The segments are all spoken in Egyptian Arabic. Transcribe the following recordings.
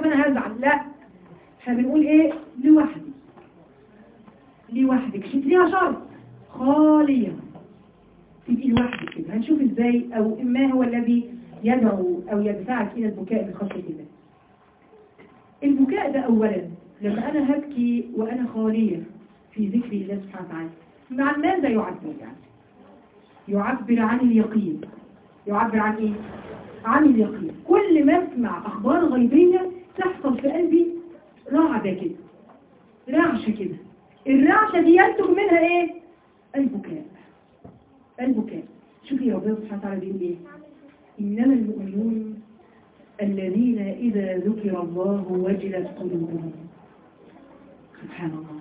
انا هزعل لا احنا بنقول ايه لوحدي لوحدك شوف ليها شرط خالية تبقي لوحدك كده هنشوف ازاي او ما هو الذي يدعو او يدفعك الى البكاء من خشية الله البكاء ده اولا لما انا هبكي وانا خالية في ذكر الله سبحانه وتعالى مع ماذا يعبر يعني يعبر عن اليقين يعبر عن ايه عن اليقين كل ما اسمع اخبار غيبية تحصل في قلبي رعدة كده رعشة كده الرعشة دي ينتج منها ايه البكاء البكاء شوفي ربنا سبحانه وتعالى بيقول ايه انما المؤمنون الذين اذا ذكر الله وجلت قلوبهم سبحان الله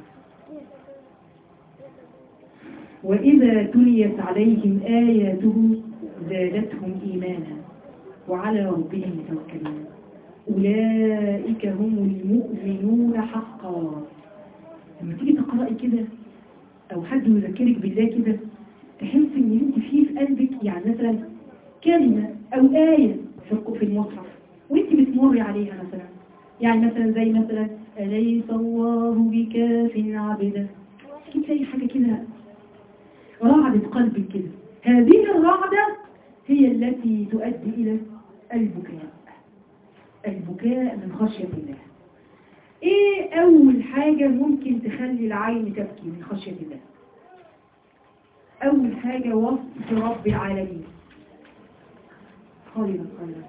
وإذا تليت عليهم آياته زادتهم إيمانا وعلى ربهم يتوكلون أولئك هم المؤمنون حقا لما تيجي تقرأي كده أو حد يذكرك بالله كده تحس إن أنت في في قلبك يعني مثلا كلمة أو آية في المصحف وأنت بتمر عليها مثلا يعني مثلا زي مثلا أليس الله بكاف عبده تلاقي حاجة كده رعدة قلبك كده هذه الرعدة هي التي تؤدي إلى البكاء البكاء من خشية الله ايه اول حاجة ممكن تخلي العين تبكي من خشية الله اول حاجة وصف رب العالمين خالد خالد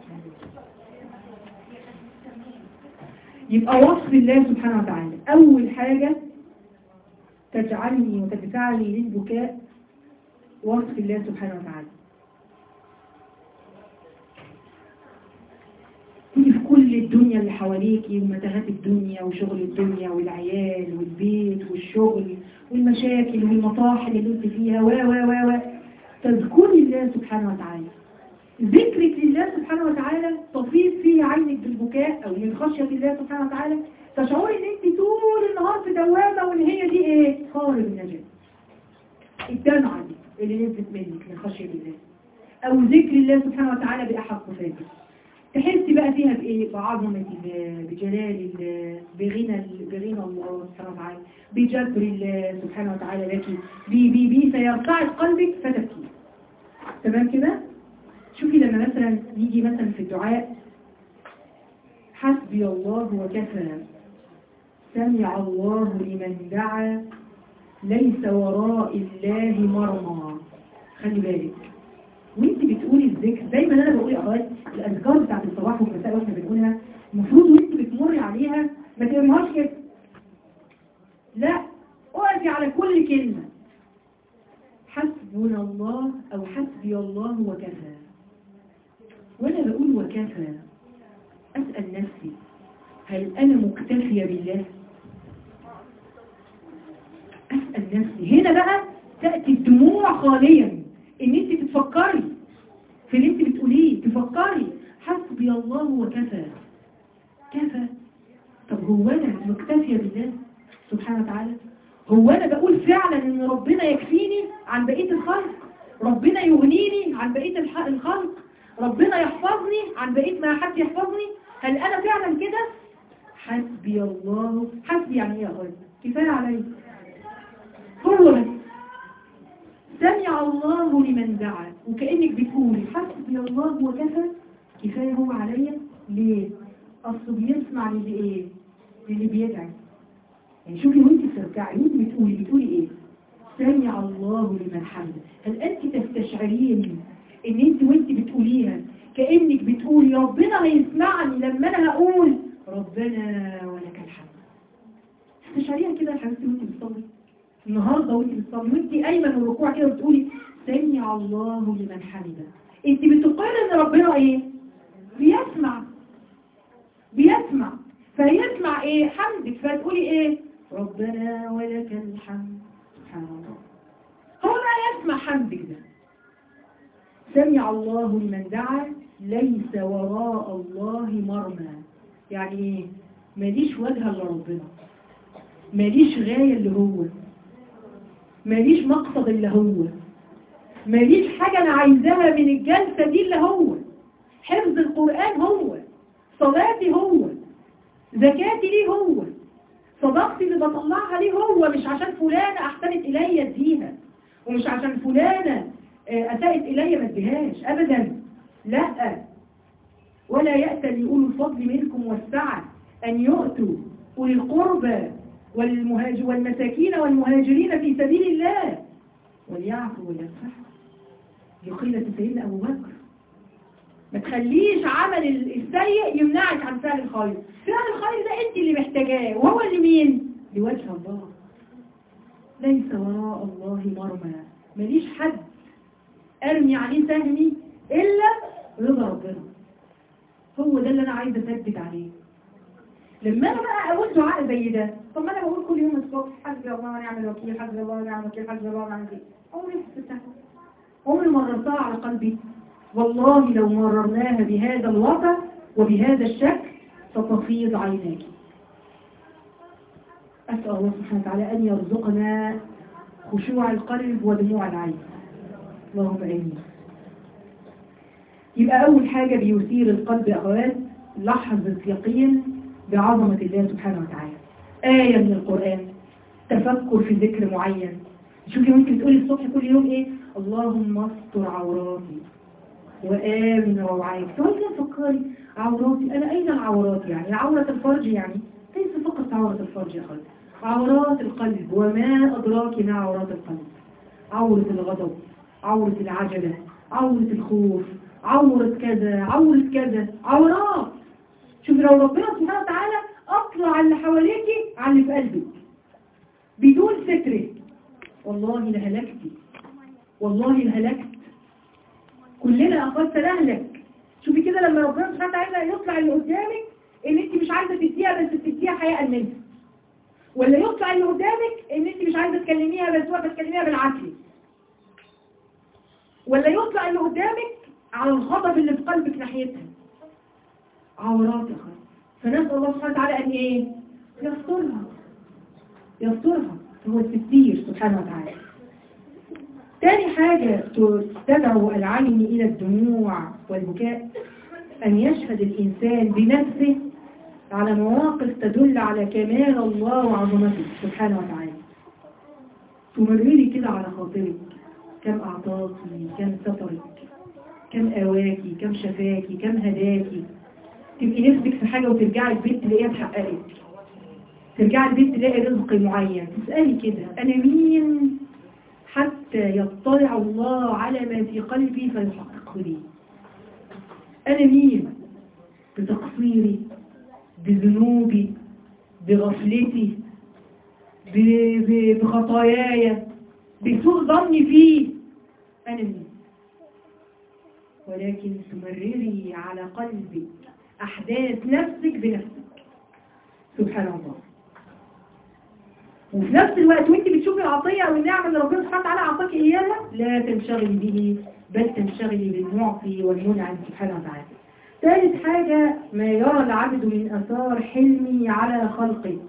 يبقى وصف الله سبحانه وتعالى اول حاجة تجعلني وتدفعني للبكاء وصف الله سبحانه وتعالى تيجي في كل الدنيا اللي حواليكي ومتاهات الدنيا وشغل الدنيا والعيال والبيت والشغل والمشاكل والمطاحن اللي انت فيها و و و و تذكري الله سبحانه وتعالى ذكرك لله سبحانه وتعالى تفيض فيه عينك بالبكاء او من خشية الله سبحانه وتعالى تشعري ان انت طول النهار في دوامة وان هي دي ايه خارج النجاة الدمعة دي اللي نزلت منك من خشية الله او ذكر الله سبحانه وتعالى بأحد صفاته تحسي بقى فيها بإيه بعظمة الله بجلال الله بغنى بغنى الله سبحانه وتعالى بجبر الله سبحانه وتعالى لك بي بي بي فيرتعد قلبك فتبكي تمام كده شوفي لما مثلا يجي مثلا في الدعاء حسبي الله وكفى سمع الله لمن دعا ليس وراء الله مرمى خلي بالك وانت بتقولي الذكر دايما انا بقول يا اخوات الاذكار بتاعت الصباح والمساء واحنا بنقولها المفروض وانت بتمري عليها ما ترميهاش كده لا اقفي على كل كلمه حسبنا الله او حسبي الله وكفى وانا بقول وكفى اسال نفسي هل انا مكتفيه بالله اسال نفسي هنا بقى تاتي الدموع خاليا ان انت تتفكري في اللي انت بتقوليه تفكري حسبي الله وكفى كفى طب هو انا مكتفية بالله سبحانه وتعالى هو انا بقول فعلا ان ربنا يكفيني عن بقية الخلق ربنا يغنيني عن بقية الخلق ربنا يحفظني عن بقية ما حد يحفظني هل انا فعلا كده حسبي الله حسبي يعني ايه يا غير كفاية علي هو بس سمع الله لمن دعا وكأنك بتقولي حسبي الله وكفى كفاية هو عليا ليه أصله بيسمع للي إيه للي بيدعي يعني شوفي وانت بترجعي وانت بتقولي بتقولي إيه سمع الله لمن حمده هل أنت تستشعرين إن أنت وانت بتقوليها كأنك بتقولي ربنا هيسمعني لما أنا هقول ربنا ولك الحمد تستشعريها كده يا حبيبتي وانت بتصلي النهاردة وانت بتصلي وانت قايمة من الركوع كده بتقولي سمع الله لمن حمده انت بتقر ان ربنا ايه بيسمع بيسمع فيسمع ايه حمدك فتقولي ايه ربنا ولك الحمد سبحان الله هو ما يسمع حمدك ده سمع الله لمن دعا ليس وراء الله مرمى يعني ايه ماليش وجه الا ربنا ماليش غاية اللي هو ماليش مقصد اللي هو ماليش حاجة أنا عايزاها من الجلسة دي اللي هو حفظ القرآن هو صلاتي هو زكاتي ليه هو صدقتي اللي بطلعها ليه هو مش عشان فلانة احسنت الي اديها ومش عشان فلانة آه، اساءت الي ما اديهاش ابدا لا ولا يأتى لأولو الفضل منكم والسعة أن يؤتوا أولي القربى والمهاجر والمساكين والمهاجرين في سبيل الله وليعفوا ويصفحوا دي قيلة سيدنا أبو بكر ما تخليش عمل السيء يمنعك عن فعل الخير فعل الخير ده انت اللي محتاجاه وهو اللي مين لوجه الله ليس وراء الله مرمى ماليش حد ارمي عليه سهمي الا رضا ربنا هو ده اللي انا عايزه اثبت عليه لما انا بقى اقول دعاء زي ده طب ما انا بقول كل يوم الصبح حسبي الله ونعم الوكيل حسبي الله ونعم الوكيل حسبي الله ونعم الوكيل عمري ما حسيتها عمري ما مررتها على قلبي والله لو مررناها بهذا الوضع وبهذا الشكل ستفيض عيناك أسأل الله سبحانه وتعالى أن يرزقنا خشوع القلب ودموع العين اللهم آمين يبقى أول حاجة بيثير القلب يا أخوات لحظة يقين بعظمة الله سبحانه وتعالى آية من القرآن تفكر في ذكر معين شوفي ممكن تقولي الصبح كل يوم إيه اللهم استر عوراتي وآمن روعاك تقولي كده فكري عوراتي أنا أين العورات يعني عورة الفرج يعني ليس فقط عورة الفرج يا أخوات عورات القلب وما أدراك ما عورات القلب عورة الغضب عورة العجلة عورة الخوف عورة كذا عورة كذا عورات شوف لو ربنا سبحانه وتعالى أطلع على اللي حواليكي على اللي في قلبك بدون سترك والله لهلكتي والله لهلكت كلنا أخوات سنهلك شوفي كده لما ربنا سبحانه وتعالى يطلع اللي قدامك ان انت مش عايزة تديها بس تديها حياء منها ولا يطلع اللي قدامك ان انت مش عايزة تكلميها بس واقفة تكلميها بالعافية ولا يطلع اللي قدامك على الغضب اللي في قلبك ناحيتها عورات يا اخوان فنسأل الله سبحانه وتعالى ان ايه يسترها يسترها هو التكبير سبحانه وتعالى تاني حاجة تدعو العين إلى الدموع والبكاء أن يشهد الإنسان بنفسه على مواقف تدل على كمال الله وعظمته سبحانه وتعالى تمرري كده على خاطرك كم أعطاكي كم سترك كم أواكي كم شفاكي كم هداكي تبقي نفسك في حاجة وترجعي البيت تلاقيها اتحققت ترجعي البيت تلاقي رزق معين تسألي كده أنا مين حتى يطلع الله على ما في قلبي فيحققه لي أنا مين بتقصيري بذنوبي بغفلتي بخطاياي بسوء ظني فيه أنا مين ولكن تمرري على قلبك أحداث نفسك بنفسك سبحان الله وفي نفس الوقت وانت بتشوفي العطية او النعمة اللي ربنا سبحانه وتعالى عطاك اياها لا تنشغلي به بل تنشغلي بالمعطي والمنعم سبحانه وتعالى ثالث حاجة ما يرى العبد من اثار حلمي على خلقه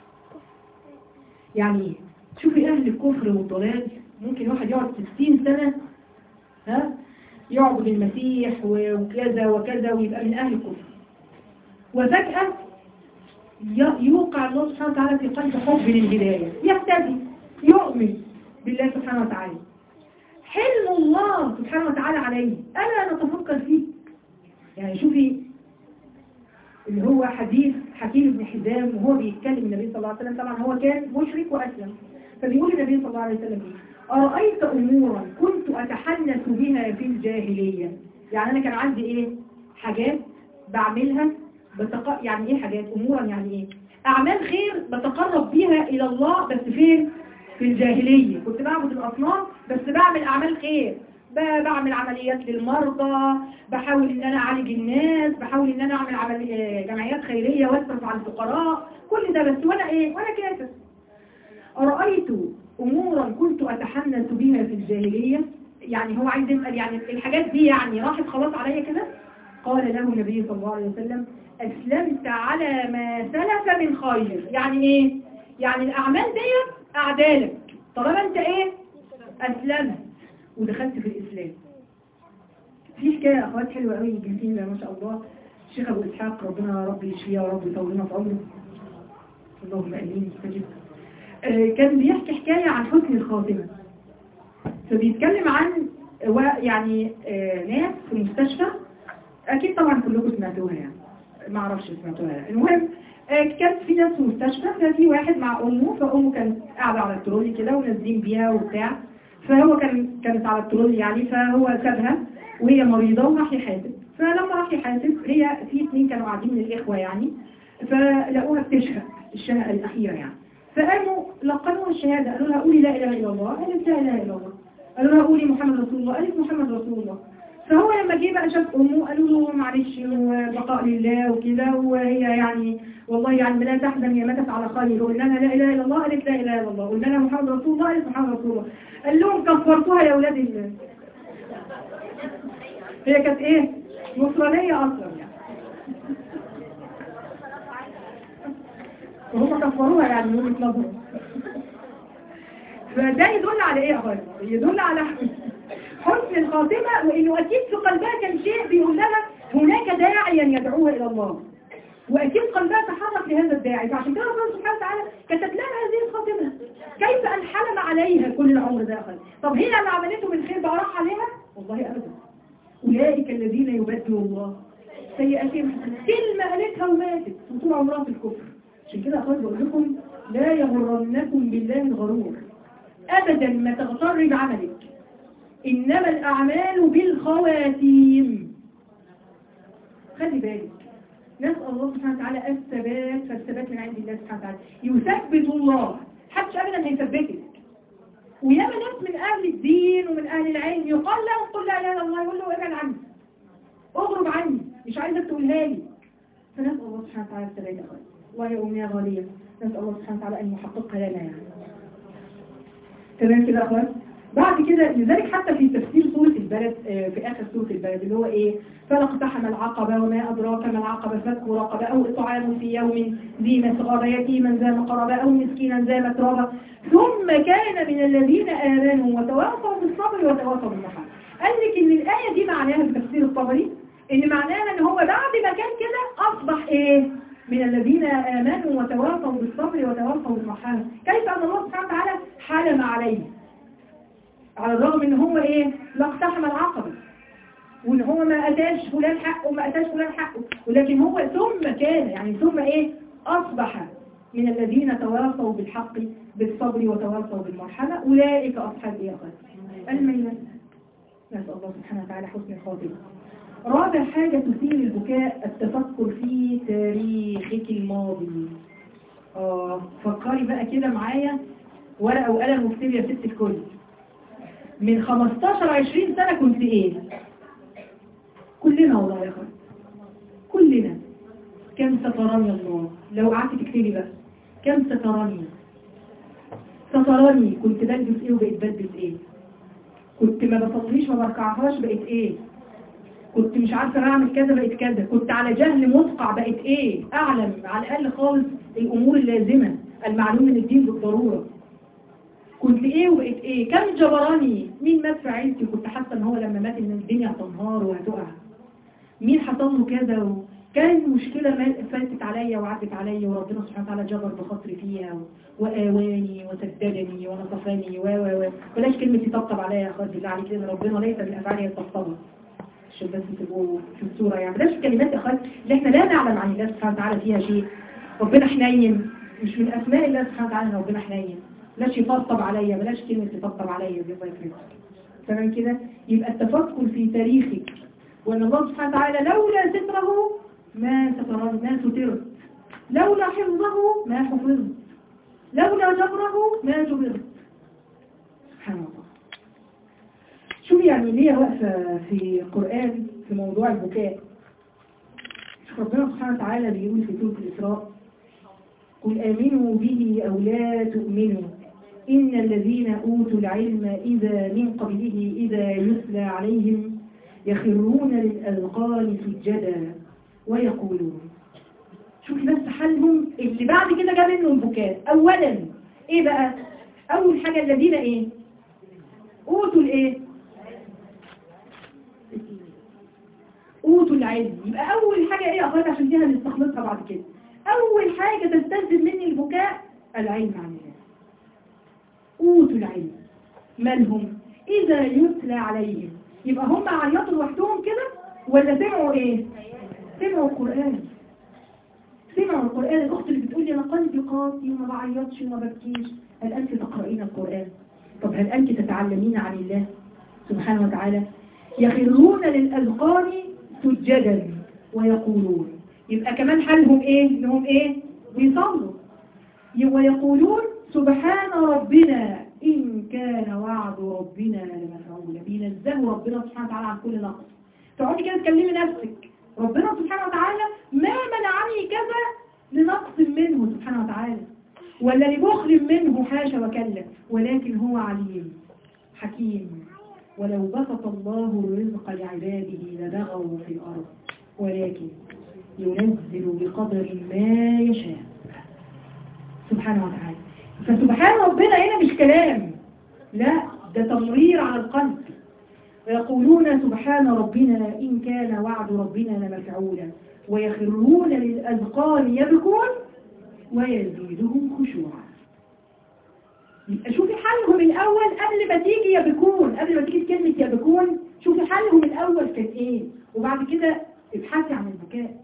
يعني شوفي اهل الكفر والضلال ممكن واحد يقعد 60 سنة ها يعبد المسيح وكذا وكذا ويبقى من اهل الكفر وفجأة يوقع الله سبحانه وتعالى في قلب حب للهداية يهتدي يؤمن بالله سبحانه وتعالى حلم الله سبحانه وتعالى عليه ألا نتفكر فيه يعني شوفي اللي هو حديث حكيم بن حزام وهو بيتكلم النبي صلى الله عليه وسلم طبعا هو كان مشرك وأسلم فبيقول النبي صلى الله عليه وسلم ايه أرأيت أمورا كنت أتحنث بها في الجاهلية يعني أنا كان عندي إيه حاجات بعملها بتق... يعني ايه حاجات امورا يعني ايه اعمال خير بتقرب بيها الى الله بس فين في الجاهلية كنت بعبد الاصنام بس بعمل اعمال خير بعمل عمليات للمرضى بحاول ان انا اعالج الناس بحاول ان انا اعمل عمل... جمعيات خيرية واصرف على الفقراء كل ده بس وانا ايه وانا كافر أرأيت أمورا كنت أتحنث بها في الجاهلية يعني هو عايز يسأل يعني الحاجات دي يعني راحت خلاص عليا كده قال له النبي صلى الله عليه وسلم أسلمت على ما سلف من خير يعني إيه؟ يعني الأعمال دي أعدالك طالما أنت إيه؟ أسلمت ودخلت في الإسلام في حكاية أخوات حلوة قوي جميلة ما شاء الله الشيخ ابو اسحاق ربنا ربي يشفيه يا رب يطول لنا في عمره اللهم امين استجب آه، كان بيحكي حكايه عن حسن الخاتمه فبيتكلم عن و- يعني آه، ناس في مستشفى اكيد طبعا كلكم سمعتوها يعني ما اعرفش سمعتوها يعني. المهم آه، كانت في ناس في مستشفى ففي واحد مع امه فامه كانت قاعده على الترولي كده ونازلين بيها وبتاع فهو كان كانت على الترولي يعني فهو سابها وهي مريضه وراح يحاسب فلما راح يحاسب هي في اثنين كانوا قاعدين من الاخوه يعني فلقوها بتشهق الشهقه الاخيره يعني فقاموا لقنوا الشهاده قالوا لها قولي لا اله الا الله قالت لا اله الا الله قالوا لها قولي محمد رسول الله قالت محمد رسول الله فهو لما جه بقى شاف امه قالوا له معلش وبقاء لله وكده وهي يعني والله يعني لا تحزن هي ماتت على خير وقلنا لها لا اله الا الله قالت لا اله الا الله قلنا لها محمد رسول الله قالت محمد رسول الله قال لهم كفرتوها يا اولاد الله هي كانت ايه نصرانيه اصلا يعني وهم كفروها يعني من وجهه نظرهم فده يدل على ايه يا اخوان يدل على حسن الخاتمة وانه اكيد في قلبها كان شيء بيقول لها هناك داعيا يدعوها الى الله واكيد قلبها تحرك لهذا الداعي فعشان كده ربنا سبحانه وتعالى كتب لها هذه الخاتمة كيف ان حلم عليها كل العمر ده اخوان طب هي اللي عملته من خير بقى راح عليها والله ابدا اولئك الذين يبدلوا الله سيئاتهم حسنات. كلمة قالتها وماتت وطول عمرها في الكفر عشان كده اخوان بقول لكم لا يغرنكم بالله الغرور ابدا ما تغتر بعملك انما الاعمال بالخواتيم خلي بالك نسال الله سبحانه وتعالى الثبات فالثبات من عند الله سبحانه وتعالى يثبت الله حدش ابدا هيثبتك وياما ناس من اهل الدين ومن اهل العلم يقال لهم قل لا اله الا الله يقول له ابعد عني اغرب عني مش عايزك تقولها لي فنسال الله سبحانه وتعالى الثبات يا اخوان والله يا امنيه غاليه نسال الله سبحانه وتعالى ان يحققها لنا يعني تمام كده يا اخوان بعد كده لذلك حتى في تفسير سورة البلد آه، في آخر سورة البلد اللي هو إيه فلاقتحم العقبة وما أدراك ما العقبة فك رقبة أو إطعام في يوم ذي مسغبة يتيما ذا مقربة أو مسكينا ذا متربة ثم كان من الذين آمنوا وتواصوا بالصبر وتواصوا بالمحبة قال لك إن الآية دي معناها في تفسير الطبري إن معناها إن هو بعد ما كان كده أصبح إيه من الذين آمنوا وتواصوا بالصبر وتواصوا بالمحبة كيف أن الله سبحانه وتعالى حلم عليه على الرغم ان هو ايه لا اقتحم العقبة وان هو ما اتاش فلان حقه وما اتاش فلان حقه ولكن هو ثم كان يعني ثم ايه اصبح من الذين تواصوا بالحق بالصبر وتواصوا بالمرحلة اولئك اصحاب ايه اخوان الميلاد نسأل الله سبحانه وتعالى حسن الخاتمة رابع حاجة تثير البكاء التفكر في تاريخك الماضي اه فكري بقى كده معايا ورقة وقلم واكتبي يا ست الكل من 15 20 سنة كنت ايه كلنا والله يا اخوان كلنا كم ستراني الله لو قعدت تكتبي بس كم ستراني ستراني كنت بلبس ايه وبقيت بلبس ايه كنت ما بصليش ما بركعهاش بقيت ايه كنت مش عارفة اعمل كذا بقيت كذا كنت على جهل مسقع بقيت ايه اعلم على الاقل خالص الامور اللازمة المعلوم من الدين بالضرورة كنت ايه وبقيت ايه كم جبراني مين مات في عيلتي كنت حاسه ان هو لما مات ان الدنيا هتنهار وهتقع مين حصل له كذا و... كان مشكلة ما فاتت عليا وعدت عليا وربنا سبحانه وتعالى جبر بخاطري فيها و... وآواني وسددني ونصفني و و و بلاش كلمة يطبطب عليا يا اخواتي بالله عليك لان ربنا ليس من افعاله الطبطبة عشان بس تبقوا في الصورة يعني بلاش الكلمات يا اخواتي اللي احنا لا نعلم عن الله سبحانه وتعالى فيها شيء ربنا حنين مش من اسماء الله سبحانه وتعالى ان ربنا حنين بلاش يطبطب عليا بلاش كلمة يطبطب عليا دي الله يكرمك تمام كده يبقى التفكر في تاريخك وان الله سبحانه وتعالى لولا ستره ما سترني ما سترت لولا حفظه ما حفظت لولا جبره ما جبرت سبحان الله شو يعني ليه واقفة في القرآن في موضوع البكاء ربنا سبحانه وتعالى بيقول في سورة الإسراء قل آمنوا به أو لا تؤمنوا إن الذين أوتوا العلم إذا من قبله إذا يتلى عليهم يخرون للأذقان سجدا ويقولون شوف بس حالهم اللي بعد كده جاب منهم بكاء أولا إيه بقى أول حاجة الذين إيه أوتوا الإيه أوتوا اوتوا العلم يبقى اول حاجة ايه اخوات عشان دي هنستخلصها بعد كده اول حاجة تستلزم مني البكاء العلم عن الله اوتوا العلم مالهم اذا يتلى عليهم يبقى هم عيطوا لوحدهم كده ولا سمعوا ايه سمعوا القرآن سمعوا القرآن الأخت اللي بتقول لي أنا قلبي قاسي وما بعيطش وما ببكيش هل أنت تقرأين القرآن طب هل أنت تتعلمين عن الله سبحانه وتعالى يخرون للأذقان سجدا ويقولون يبقى كمان حالهم إيه إنهم إيه بيصلوا ويقولون سبحان ربنا إن كان وعد ربنا لمفعولا بينزهوا ربنا سبحانه وتعالى عن كل نقص تقعدي كده تكلمي نفسك ربنا سبحانه وتعالى ما منعني كذا لنقص منه سبحانه وتعالى ولا لبخل منه حاشا وكلا ولكن هو عليم حكيم ولو بسط الله الرزق لعباده لبغوا في الأرض ولكن ينزل بقدر ما يشاء سبحانه وتعالى فسبحان ربنا هنا مش كلام لا ده تمرير على القلب ويقولون سبحان ربنا إن كان وعد ربنا لمفعولا ويخرون للأذقان يبكون ويزيدهم خشوعا يبقى شوفي حالهم الأول قبل ما تيجي يبكون قبل ما تيجي كلمة يبكون شوفي حالهم الأول كانت إيه وبعد كده ابحثي عن البكاء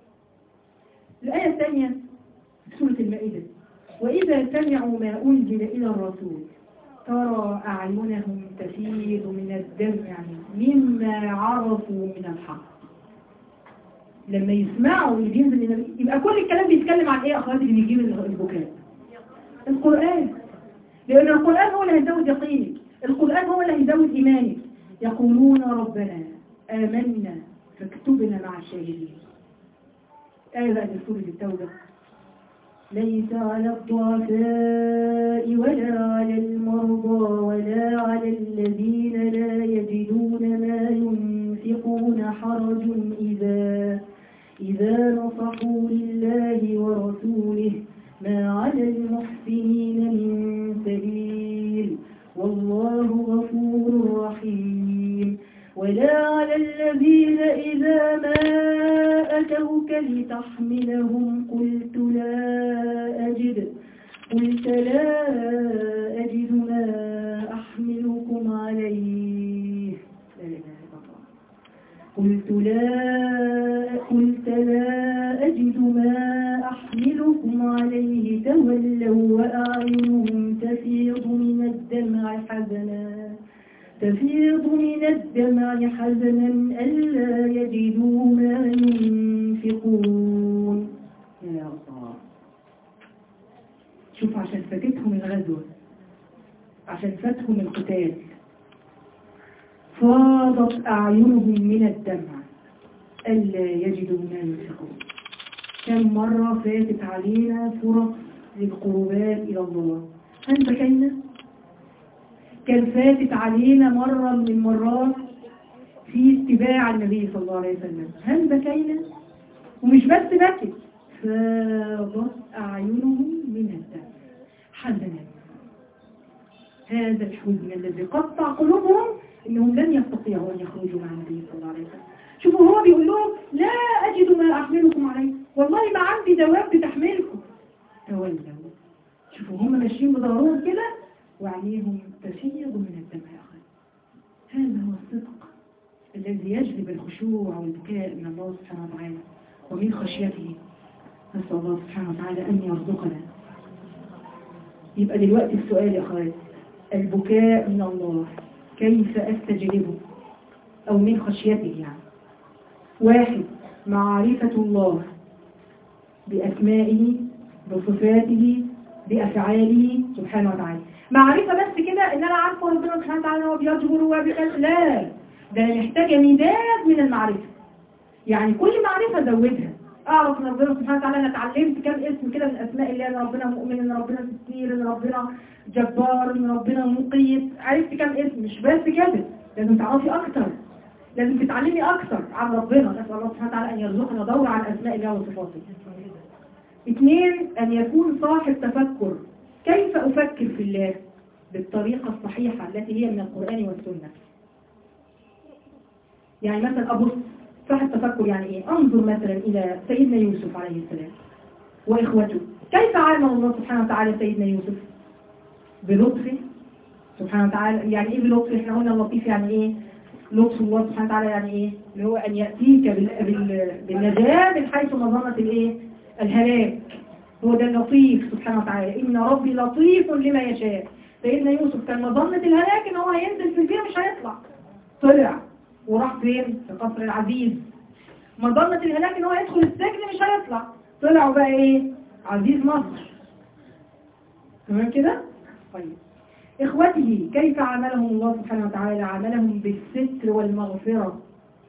الآية الثانية في سورة المائدة وإذا سمعوا ما أنزل إلى الرسول ترى أعينهم تفيض من الدمع مما عرفوا من الحق لما يسمعوا اللي بينزل من النبي يبقى كل الكلام بيتكلم عن ايه اخواتي اللي بيجيب البكاء القرآن لأن القرآن هو اللي هيزود يقينك القرآن هو اللي هيزود إيمانك يقولون ربنا آمنا فاكتبنا مع الشاهدين آية بقى من سورة التوبة ليس على الضعفاء ولا على المرضى ولا على الذين لا يجدون ما ينفقون حرج إذا إذا نصحوا لله ورسوله ما على المحسنين من سبيل والله غفور رحيم ولا على الذين إذا ما أتوك لتحملهم قلت لا أجد قلت لا أجد ما أحملكم عليه لا إله إلا الله قلت لا قلت لا أجد ما أحملكم عليه تولوا وأعينهم تفيض من الدمع حزنا تفيض من الدمع حزنا ألا يجدوا ما ينفقون يا الله شوف عشان فاتتهم الغزوة عشان فاتهم القتال فاضت أعينهم من الدمع ألا يجدوا ما ينفقون كم مرة فاتت علينا فرص للقربات إلى الله هل بكينا؟ كان فاتت علينا مرة من المرات في اتباع النبي صلى الله عليه وسلم هل بكينا؟ ومش بس بكت فاضت أعينهم من الدمع حزنا هذا الحزن الذي قطع قلوبهم انهم لن يستطيعوا ان يخرجوا مع النبي صلى الله عليه وسلم شوفوا هو بيقول لهم لا اجد ما احملكم عليه والله ما عندي دواب بتحملكم تولوا شوفوا هم ماشيين بظهرهم كده وعينيهم تفيض من الدمع يا اخي هذا هو الصدق الذي يجلب الخشوع والبكاء من الله سبحانه وتعالى ومن خشيته نسأل الله سبحانه وتعالى أن يرزقنا يبقى دلوقتي السؤال يا أخوات البكاء من الله كيف أستجلبه أو من خشيته يعني واحد معرفة الله بأسمائه بصفاته بأفعاله سبحانه وتعالى معرفة بس كده إن أنا عارفة ربنا سبحانه وتعالى هو بيجبر وبيخلق لا ده محتاجة مداد من المعرفة يعني كل معرفة زودها اعرف ان ربنا سبحانه وتعالى انا اتعلمت كام اسم كده من اسماء الله ان ربنا مؤمن ان ربنا ستير ان ربنا جبار ان ربنا مقيت عرفت كام اسم مش بس كده لازم تعرفي اكتر لازم تتعلمي اكتر عن ربنا نسال الله سبحانه وتعالى ان يرزقنا دورة عن اسماء الله وصفاته اثنين ان يكون صاحب تفكر كيف افكر في الله بالطريقة الصحيحة التي هي من القرآن والسنة يعني مثلا ابص صح التفكر يعني ايه انظر مثلا الى سيدنا يوسف عليه السلام واخوته كيف عامل الله سبحانه وتعالى سيدنا يوسف بلطفه سبحانه وتعالى يعني ايه بلطف احنا قلنا اللطيف يعني ايه لطف الله سبحانه وتعالى يعني ايه اللي هو ان ياتيك بال... بال... بالنجاه من حيث مظنه الايه الهلاك هو ده اللطيف سبحانه وتعالى ان ربي لطيف لما يشاء سيدنا يوسف كان مظنه الهلاك ان هو هينزل في البير مش هيطلع طلع وراح فين في قصر العزيز مظنه الهلاك ان هو يدخل السجن مش هيطلع طلعوا بقى ايه عزيز مصر تمام كده طيب إخوته كيف عاملهم الله سبحانه وتعالى عاملهم بالستر والمغفرة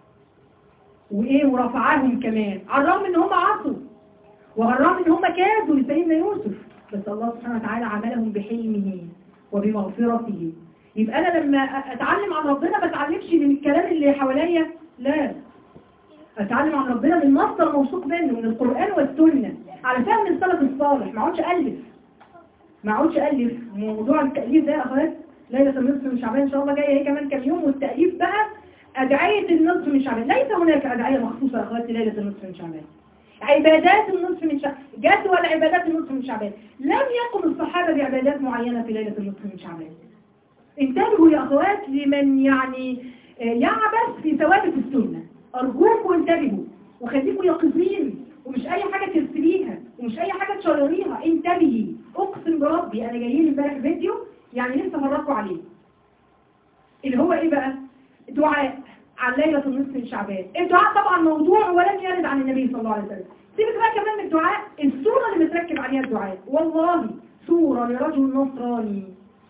وإيه ورفعهم كمان على الرغم إن هم عصوا وعلى الرغم إن هم كادوا لسيدنا يوسف بس الله سبحانه وتعالى عاملهم بحلمه وبمغفرته يبقى أنا لما أتعلم عن ربنا ما أتعلمش من الكلام اللي حواليا لا أتعلم عن ربنا من مصدر موثوق منه من القرآن والسنة على فهم السلف الصالح ما اقعدش ألف ما اقعدش الف موضوع التاليف ده يا اخوات ليله النصف من شعبان ان شاء الله جايه هي كمان كام يوم والتاليف بقى ادعيه النصف من شعبان ليس هناك ادعيه مخصوصه يا اخوات ليله النصف من شعبان عبادات النصف من شعبان جدول عبادات النصف من شعبان لم يقم الصحابه بعبادات معينه في ليله النصف من شعبان انتبهوا يا اخوات لمن يعني يعبث في ثوابت السنه ارجوكم انتبهوا وخليكم يقظين ومش اي حاجة ترسليها ومش اي حاجة تشرريها انتبهي اقسم بربي انا جايين لي امبارح فيديو يعني لسه هرقوا عليه اللي هو ايه بقى دعاء عن ليلة النصف من شعبان الدعاء طبعا موضوع ولم يرد عن النبي صلى الله عليه وسلم سيبك بقى كمان من الدعاء الصورة اللي متركب عليها الدعاء والله صورة لرجل نصراني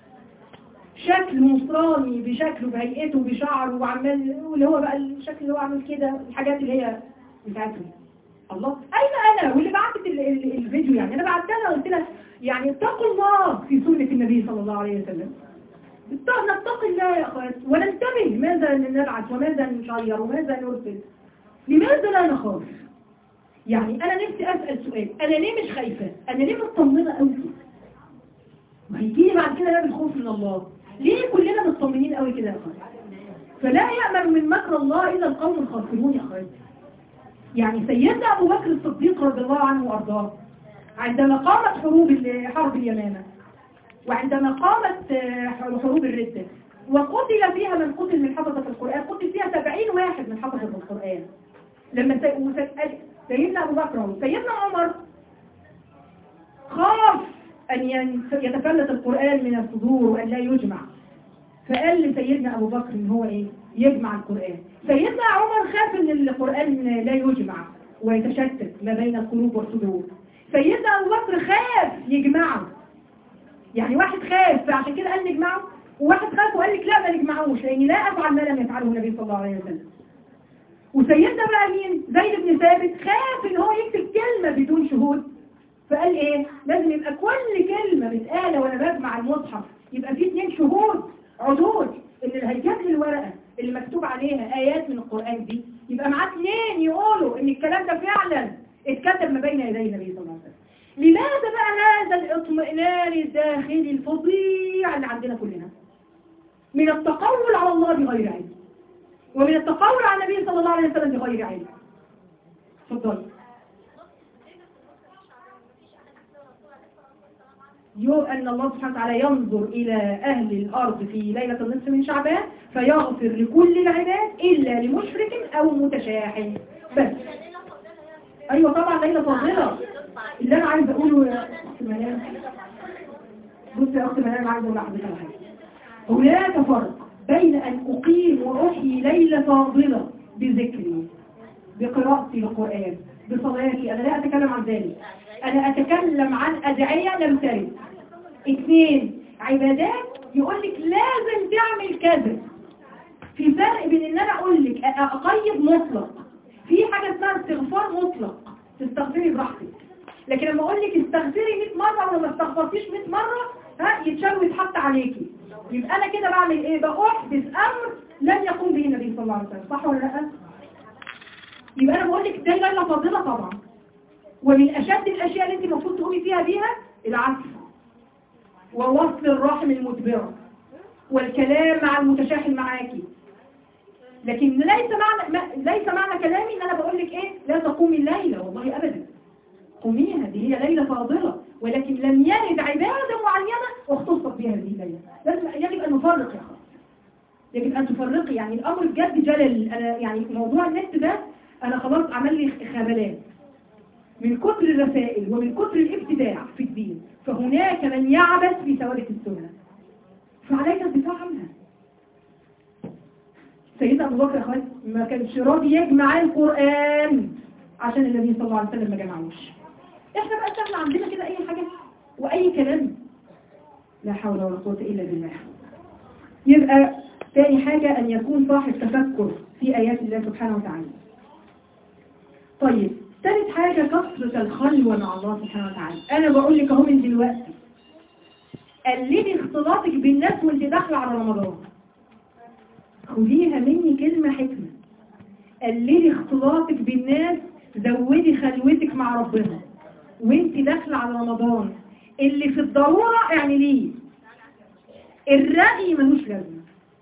شكل نصراني بشكله بهيئته بشعره وعمال واللي هو بقى الشكل اللي هو عامل كده الحاجات اللي هي بتاعتهم الله اين انا واللي بعتت الفيديو يعني انا بعتها لها قلت لها يعني اتقوا الله في سنة النبي صلى الله عليه وسلم نتقي الله يا اخوات وننتبه ماذا نبعث وماذا نشير وماذا نرسل لماذا لا نخاف يعني انا نفسي اسال سؤال انا ليه مش خايفه انا ليه مطمنه قوي وهيجي لي بعد كده باب الخوف من الله ليه كلنا مطمنين قوي كده يا اخوات فلا يامن من مكر الله الا القوم الخاسرون يا اخوات يعني سيدنا أبو بكر الصديق رضي الله عنه وأرضاه عندما قامت حروب حرب اليمامة وعندما قامت حروب الردة وقتل فيها من قتل من حفظة القرآن قتل فيها سبعين واحد من حفظة القرآن لما سيدنا أبو بكر سيدنا عمر خاف أن يتفلت القرآن من الصدور وأن لا يجمع فقال لسيدنا أبو بكر إن هو إيه يجمع القرآن سيدنا عمر خاف ان القرآن لا يجمع ويتشتت ما بين القلوب والصدور سيدنا أبو بكر خاف يجمعه يعني واحد خاف فعشان كده قال نجمعه وواحد خاف وقال لك لا ما نجمعوش لاني لا افعل ما لم يفعله النبي صلى الله عليه وسلم وسيدنا بقى مين زيد بن ثابت خاف ان هو يكتب كلمة بدون شهود فقال ايه لازم يبقى كل كلمة بتقال وانا بجمع المصحف يبقى فيه اثنين شهود عدود ان اللي هيجاب لي الورقة اللي مكتوب عليها آيات من القرآن دي يبقى معاه اثنين يقولوا ان الكلام ده فعلا اتكتب ما بين يدي النبي صلى الله عليه وسلم لماذا بقى هذا الاطمئنان الداخلي الفظيع اللي عندنا كلنا من التقول على الله بغير علم ومن التقول على النبي صلى الله عليه وسلم بغير علم تفضل يوم أن الله سبحانه وتعالى ينظر إلى أهل الأرض في ليلة النصف من شعبان فيغفر لكل العباد إلا لمشرك أو متشاحن بس أيوة طبعا ليلة فاضلة اللي أنا عايز أقوله يا أخت منال بص يا أخت منال عايز أقول لحضرتك على حاجة هناك فرق بين أن أقيم وأحيي ليلة فاضلة بذكري بقراءتي للقرآن بصلاتي أنا لا أتكلم عن ذلك أنا أتكلم عن أدعية لم ترد اثنين عبادات يقول لك لازم تعمل كذا في فرق بين ان انا اقول لك اقيد مطلق في حاجة اسمها استغفار مطلق تستغفري براحتك لكن لما اقول لك استغفري 100 مرة ولو ما استغفرتيش 100 مرة ها يتشال ويتحط عليكي يبقى انا كده بعمل ايه بحدث امر لم يقوم به النبي صلى الله عليه وسلم صح ولا لا يبقى انا بقول لك ده ليله فاضله طبعا ومن اشد الاشياء اللي انت المفروض تقومي فيها بيها العفو ووصل الرحم المدبرة والكلام مع المتشاحن معاكي لكن ليس معنى ما ليس معنى كلامي ان انا بقول لك ايه لا تقومي الليله والله ابدا قوميها دي هي ليله فاضله ولكن لم يرد عباده معينه واختصت بها هذه الليله لازم يجب ان نفرق يا اخوان يجب ان تفرقي يعني الامر بجد جلل انا يعني موضوع النت ده انا خلاص عمل لي خبلات من كتر الرسائل ومن كتر الابتداع في الدين فهناك من يعبث في ثوابت السنه فعليك الدفاع عنها سيدنا ابو بكر يا اخوان ما كانش راضي يجمع القران عشان النبي صلى الله عليه وسلم ما جمعوش احنا بقى سهل عندنا كده اي حاجه واي كلام لا حول ولا قوه الا بالله يبقى تاني حاجه ان يكون صاحب تفكر في ايات الله سبحانه وتعالى طيب ثالث حاجه كثره الخلوه مع الله سبحانه وتعالى انا بقول لك اهو من دلوقتي قللي اختلاطك بالناس وانت داخله على رمضان خديها مني كلمة حكمة قللي اختلاطك بالناس زودي خلوتك مع ربنا وانت داخلة على رمضان اللي في الضرورة اعمليه الرأي ملوش لازمة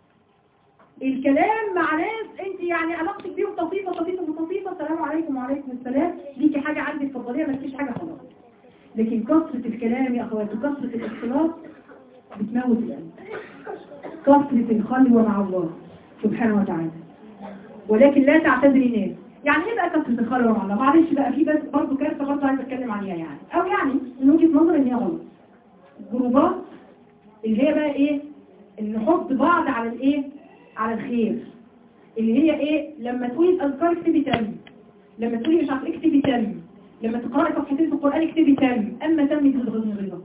الكلام مع ناس انت يعني علاقتك بيهم طفيفة طفيفة طفيفة السلام عليكم وعليكم السلام ليكي حاجة عندك تفضليها ما فيش حاجة خلاص لكن كثرة الكلام يا اخواتي وكثرة الاختلاط بتموت القلب كثرة الخلوة مع الله سبحانه وتعالى ولكن لا تعتذري ناس يعني ايه بقى كثرة الخلوة مع الله معلش بقى في بس برضه كارثة برضه عايزة اتكلم عليها يعني او يعني من وجهة نظر ان هي غلط الجروبات اللي هي بقى ايه ان نحط بعض على الايه على الخير اللي هي ايه لما تقولي الاذكار اكتبي تم لما تقولي مش عارفه اكتبي تم لما تقراي صفحتين في القران اكتبي تم اما تم تغضبني غيظه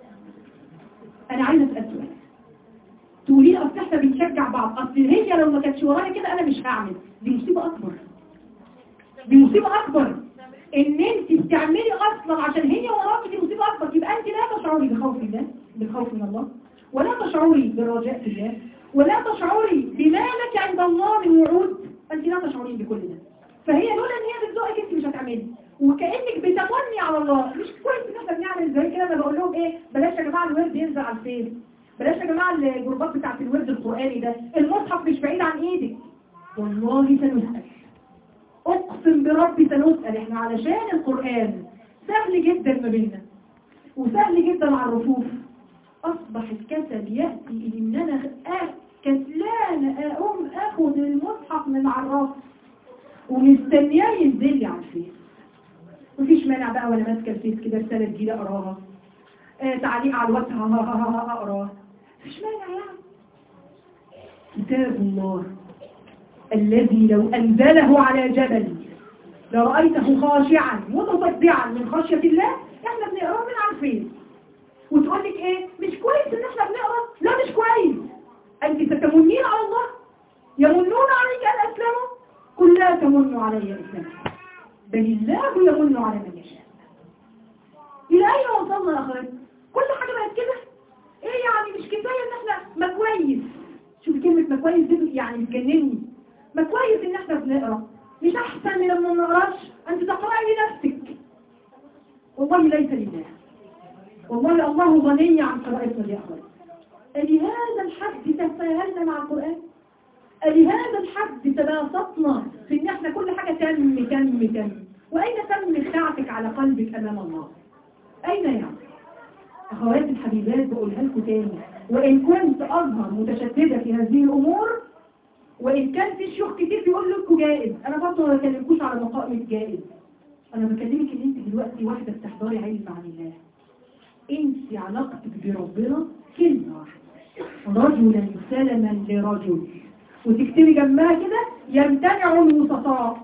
انا عايزه اسال سؤال تقولي لي اصل احنا بنشجع بعض اصل هي لو ما كانتش ورايا كده انا مش هعمل دي مصيبه اكبر دي مصيبه اكبر ان انت بتعملي اصلا عشان هي وراكي دي مصيبه اكبر يبقى انت لا تشعري بخوف الله بالخوف من الله ولا تشعري بالرجاء في الله ولا تشعري بما لك عند الله من وعود انت لا تشعرين بكل ده فهي لولا ان هي بتزقك انت مش هتعملي وكانك بتمني على الله مش كويس ان احنا بنعمل زي كده انا بقول لهم ايه بلاش يا جماعه الورد ينزل على الفيس بلاش يا جماعه الجروبات بتاعت الورد القراني ده المصحف مش بعيد عن ايدك والله سنسال اقسم بربي سنسال احنا علشان القران سهل جدا ما بيننا وسهل جدا على الرفوف اصبح الكسل ياتي ان انا كسلان اقوم اخد المصحف من على الراس ومستنياه ينزل لي على الفيس مفيش مانع بقى وانا ماسكه الفيس كده رساله جديده اقراها آه تعليق على الواتس اقراه مفيش مانع يعني كتاب الله الذي لو انزله على جبل لرايته خاشعا متصدعا من خشيه الله احنا بنقراه من على الفيس وتقول لك ايه مش كويس ان احنا بنقرا لا مش كويس انت ستمنين على الله يمنون عليك ان اسلموا قل لا تمنوا علي اسلامكم بل الله يمن على من يشاء إلى أين وصلنا يا أخوات كل حاجة بقت كده إيه يعني مش كفاية إن إحنا ما كويس شوف كلمة ما كويس دي يعني تجنني ما كويس إن إحنا بنقرأ مش أحسن من لما ما نقراش أنت تقرأي لنفسك والله ليس لله والله الله غني عن قراءتنا يا أخوات لهذا الحد تساهلنا مع القرآن لهذا الحد تباسطنا في ان احنا كل حاجة تم تم تم واين تم خداعتك على قلبك امام الله اين يعني اخواتي الحبيبات بقولها لكم تاني وان كنت اظهر متشددة في هذه الامور وان كان في شيوخ كتير بيقول لكم جائز انا برضه ما بكلمكوش على مقام جائز انا بكلمك ان انت دلوقتي واحدة بتحضري علم عن الله انت علاقتك بربنا كلمة واحدة رجلا سلما لرجل وتكتبي جنبها كده يمتنع الوسطاء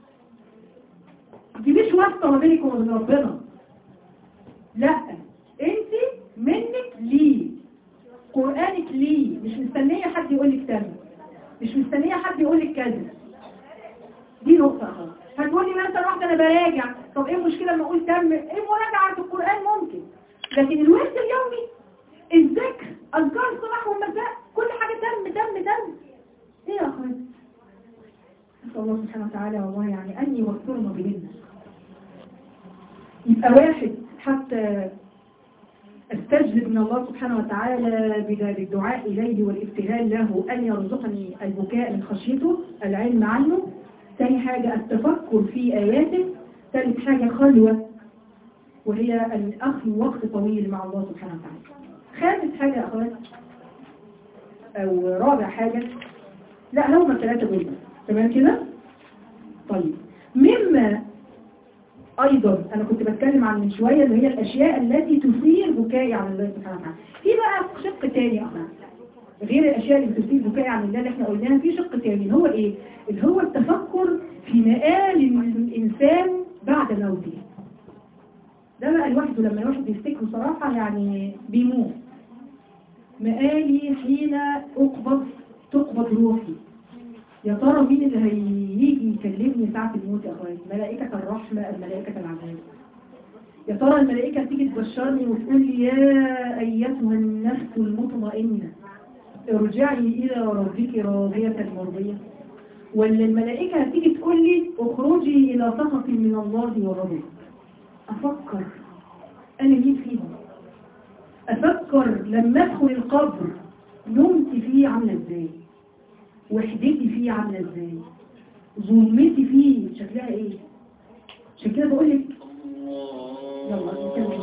دي مش واسطه ما بينك وبين ربنا لا انت منك ليه قرانك ليه مش مستنيه حد يقول لك تم مش مستنيه حد يقول لك كذا دي نقطه خالص هتقولي مثلا واحده انا براجع طب ايه المشكله لما اقول تم ايه مراجعه في القران ممكن لكن الورد اليومي الذكر اذكار الصباح والمساء كل حاجه تم تم تم ايه يا اخوات نسال الله سبحانه وتعالى والله يعني ان يوفرنا بهن يبقى واحد حتى استجلب من الله سبحانه وتعالى بدا- بالدعاء إليه والابتهال له أن يرزقني البكاء من خشيته العلم عنه ثاني حاجة التفكر في آياته ثالث حاجة خلوة وهي أن أخلو وقت طويل مع الله سبحانه وتعالى خامس حاجة يا أخوات أو رابع حاجة لا هما الثلاثة دول بس. تمام كده طيب مما أيضا أنا كنت بتكلم عن من شوية اللي هي الأشياء التي تثير بكائي عن الله سبحانه وتعالى في بقى شق تاني أخوات غير الأشياء اللي بتثير بكائي عن الله اللي احنا قلناها في شق تاني هو إيه؟ اللي هو التفكر في مآل الإنسان بعد موته ده بقى لوحده لما الواحد بيفتكره صراحة يعني بيموت مآلي حين أقبض تقبض روحي يا ترى مين اللي هيجي يكلمني ساعة الموت يا أخواتي ملائكة الرحمة أم ملائكة العذاب يا ترى الملائكة تيجي تبشرني وتقول لي يا أيتها النفس المطمئنة ارجعي إلى ربك راضية مرضية ولا الملائكة هتيجي تقول لي اخرجي إلى سخط من الله ورضا أفكر أنا مين فيهم أفكر لما أدخل القبر نومتي فيه عاملة إزاي وحدتي فيه عاملة إزاي ظلمتي فيه شكلها إيه عشان كده بقول لك يلا نتكلم